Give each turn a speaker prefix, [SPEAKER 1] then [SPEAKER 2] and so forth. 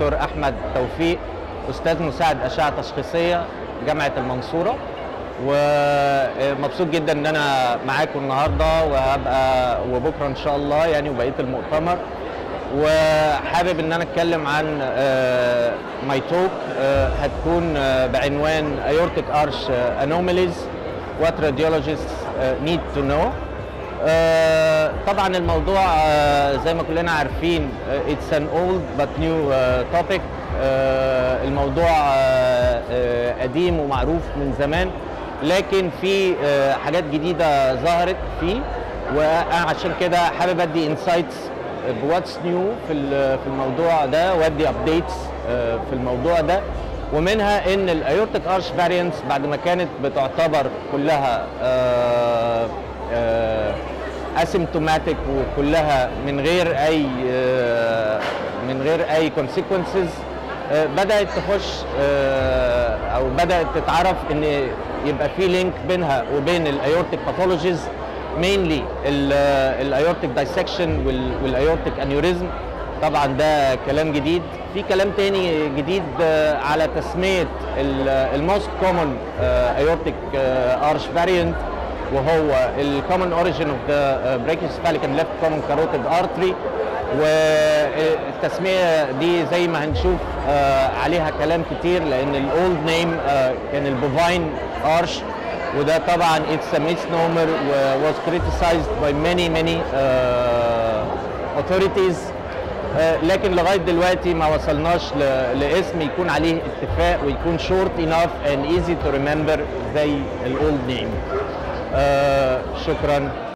[SPEAKER 1] دكتور احمد توفيق استاذ مساعد اشعه تشخيصيه جامعه المنصوره ومبسوط جدا ان انا معاكم النهارده وهبقى وبكره ان شاء الله يعني وبقيه المؤتمر وحابب ان انا اتكلم عن ماي توك هتكون آه، بعنوان aortic arch آه، anomalies what radiologists آه، need to know آه، طبعا الموضوع آه، زي ما كلنا عارفين آه، it's an old but new آه، topic آه، الموضوع آه، آه، قديم ومعروف من زمان لكن في آه، حاجات جديدة ظهرت فيه وانا عشان كده حابب ادي انسايتس بواتس نيو في ال- في الموضوع ده وادي ابديتس في الموضوع ده ومنها ان الايورتيك ارش فاريانس بعد ما كانت بتعتبر كلها اسيمتوماتيك وكلها من غير اي آه، من غير اي كونسيكونسز بدات تخش آه، او بدات تتعرف ان يبقى في لينك بينها وبين الايورتيك باثولوجيز مينلي الايورتيك دايسكشن والايورتيك انيوريزم طبعا ده كلام جديد في كلام تاني جديد آه، على تسميه الموست كومن ايورتيك ارش فاريانت وهو الكومن اوريجين اوف ذا brachiocephalic and left common carotid artery والتسميه دي زي ما هنشوف آه، عليها كلام كتير لان الاولد نيم كان البوفاين ارش وده طبعا اتس misnomer was criticized by many many uh, authorities آه، لكن لغايه دلوقتي ما وصلناش ل- لاسم يكون عليه اتفاق ويكون short enough and easy to remember زي الاولد نيم شكرا